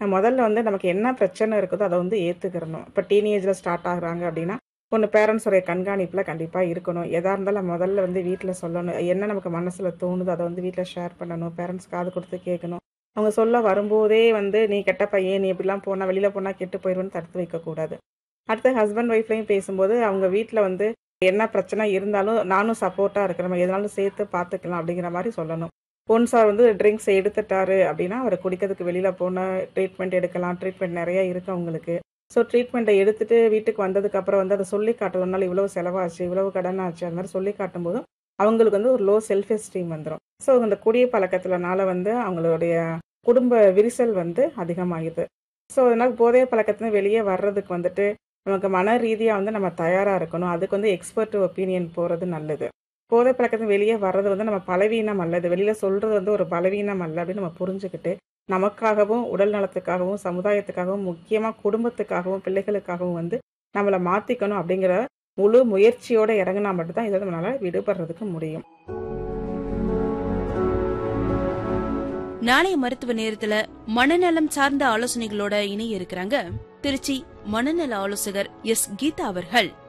முதல்ல வந்து நமக்கு என்ன பிரச்சனை இருக்குதோ அதை வந்து ஏற்றுக்கிறணும் இப்போ டீனேஜில் ஸ்டார்ட் ஆகுறாங்க அப்படின்னா ஒன்று பேரண்ட்ஸோடைய கண்காணிப்பில் கண்டிப்பாக இருக்கணும் எதாக இருந்தாலும் முதல்ல வந்து வீட்டில் சொல்லணும் என்ன நமக்கு மனசில் தோணுதோ அதை வந்து வீட்டில் ஷேர் பண்ணணும் பேரண்ட்ஸ் காது கொடுத்து கேட்கணும் அவங்க சொல்ல வரும்போதே வந்து நீ கெட்ட பையன் நீ இப்படிலாம் போனால் வெளியில் போனால் கெட்டு போயிடுவேன்னு தடுத்து வைக்கக்கூடாது அடுத்து ஹஸ்பண்ட் ஒய்ஃப்லையும் பேசும்போது அவங்க வீட்டில் வந்து என்ன பிரச்சனை இருந்தாலும் நானும் சப்போர்ட்டாக இருக்கிற மாதிரி எதனாலும் சேர்த்து பார்த்துக்கலாம் அப்படிங்கிற மாதிரி சொல்லணும் பொன் சார் வந்து ட்ரிங்க்ஸ் எடுத்துட்டாரு அப்படின்னா அவர் குடிக்கிறதுக்கு வெளியில் போனால் ட்ரீட்மெண்ட் எடுக்கலாம் ட்ரீட்மெண்ட் நிறைய இருக்குது அவங்களுக்கு ஸோ ட்ரீட்மெண்ட்டை எடுத்துட்டு வீட்டுக்கு வந்ததுக்கு அப்புறம் வந்து அதை சொல்லி காட்டுறதுனால இவ்வளவு செலவாச்சு இவ்வளவு கடன் ஆச்சு அது மாதிரி சொல்லி காட்டும் போதும் அவங்களுக்கு வந்து ஒரு லோ செல்ஃப் எஸ்டீம் வந்துடும் ஸோ இந்த குடிய பழக்கத்துலனால வந்து அவங்களுடைய குடும்ப விரிசல் வந்து அதிகமாகுது ஸோ அதனால் போதைய பழக்கத்துல வெளியே வர்றதுக்கு வந்துட்டு நமக்கு மன ரீதியாக வந்து நம்ம தயாராக இருக்கணும் அதுக்கு வந்து எக்ஸ்பர்ட் ஒப்பீனியன் போகிறது நல்லது போதை பழக்கத்துல வெளியே வர்றது வந்து நம்ம பலவீனம் அல்ல இது வெளியில் சொல்கிறது வந்து ஒரு பலவீனம் அல்ல அப்படின்னு நம்ம புரிஞ்சுக்கிட்டு நமக்காகவும் உடல் நலத்துக்காகவும் சமுதாயத்துக்காகவும் முக்கியமாக குடும்பத்துக்காகவும் பிள்ளைகளுக்காகவும் வந்து நம்மளை மாற்றிக்கணும் அப்படிங்கிற முழு முயற்சியோட இறங்கினா மட்டும்தான் இதை நம்மளால விடுபடுறதுக்கு முடியும் நாளைய மருத்துவ நேரத்துல மனநலம் சார்ந்த ஆலோசனைகளோட இணைய இருக்கிறாங்க திருச்சி மனநல ஆலோசகர் எஸ் கீதா அவர்கள்